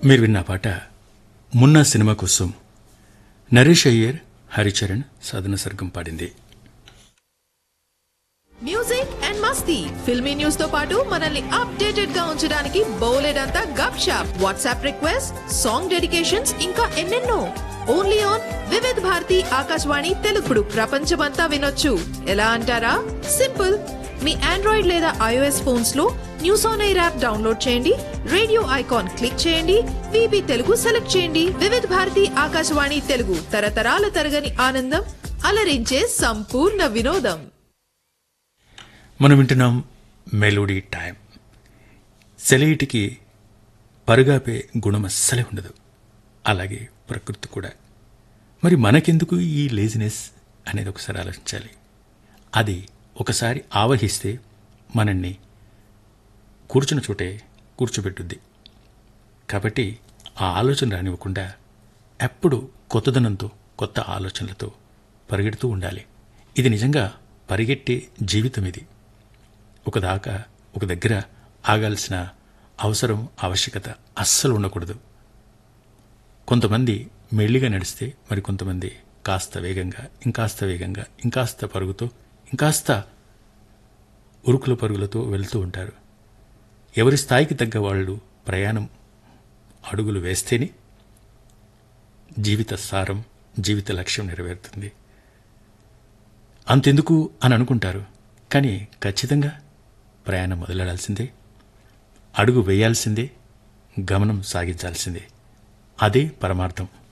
మీరు విన్న పాట మున్నా సినిమా కోసం నరేష్ అయ్యర్ హరిచరణ్ సాధన సర్గం పాడింది మ్యూజిక్ అండ్ మస్తీ ఫిల్మీ న్యూస్ తో పాటు మనల్ని అప్డేటెడ్ గా ఉంచడానికి బోలెడంతా గప్ షాప్ వాట్సాప్ రిక్వెస్ట్ సాంగ్ డెడికేషన్స్ ఇంకా ఎన్నెన్నో ఓన్లీ ఆన్ వివిధ్ భారతి ఆకాశవాణి తెలుగుడు ప్రపంచమంతా వినొచ్చు ఎలా అంటారా సింపుల్ మీ ఆండ్రాయిడ్ లేదా ఐఓఎస్ ఫోన్స్ లో news on air app download చేయండి రేడియో ఐకాన్ క్లిక్ చేయండి విబి తెలుగు సెలెక్ట్ చేయండి వివిధ భారతి ఆకాశవాణి తెలుగు తరతరాల తరగని ఆనందం అలరించే సంపూర్ణ వినోదం మనం వింటున్నాం మెలోడీ టైం సెలయిటికి పరుగాపే గుణం అస్సలే ఉండదు అలాగే ప్రకృతి కూడా మరి మనకెందుకు ఈ లేజినెస్ అనేది ఒకసారి ఆలోచించాలి అది ఒకసారి ఆవహిస్తే మనల్ని కూర్చున్న చోటే కూర్చోబెట్టుద్ది కాబట్టి ఆ ఆలోచన రానివ్వకుండా ఎప్పుడు కొత్తదనంతో కొత్త ఆలోచనలతో పరిగెడుతూ ఉండాలి ఇది నిజంగా పరిగెట్టే జీవితం ఇది ఒక దాకా ఒక దగ్గర ఆగాల్సిన అవసరం ఆవశ్యకత అస్సలు ఉండకూడదు కొంతమంది మెల్లిగా నడిస్తే మరి కొంతమంది కాస్త వేగంగా ఇంకాస్త వేగంగా ఇంకాస్త పరుగుతో ఇంకాస్త ఉరుకుల పరుగులతో వెళ్తూ ఉంటారు ఎవరి స్థాయికి తగ్గ వాళ్ళు ప్రయాణం అడుగులు వేస్తేనే జీవిత సారం జీవిత లక్ష్యం నెరవేరుతుంది అంతెందుకు అని అనుకుంటారు కానీ ఖచ్చితంగా ప్రయాణం మొదలెడాల్సిందే అడుగు వేయాల్సిందే గమనం సాగించాల్సిందే అదే పరమార్థం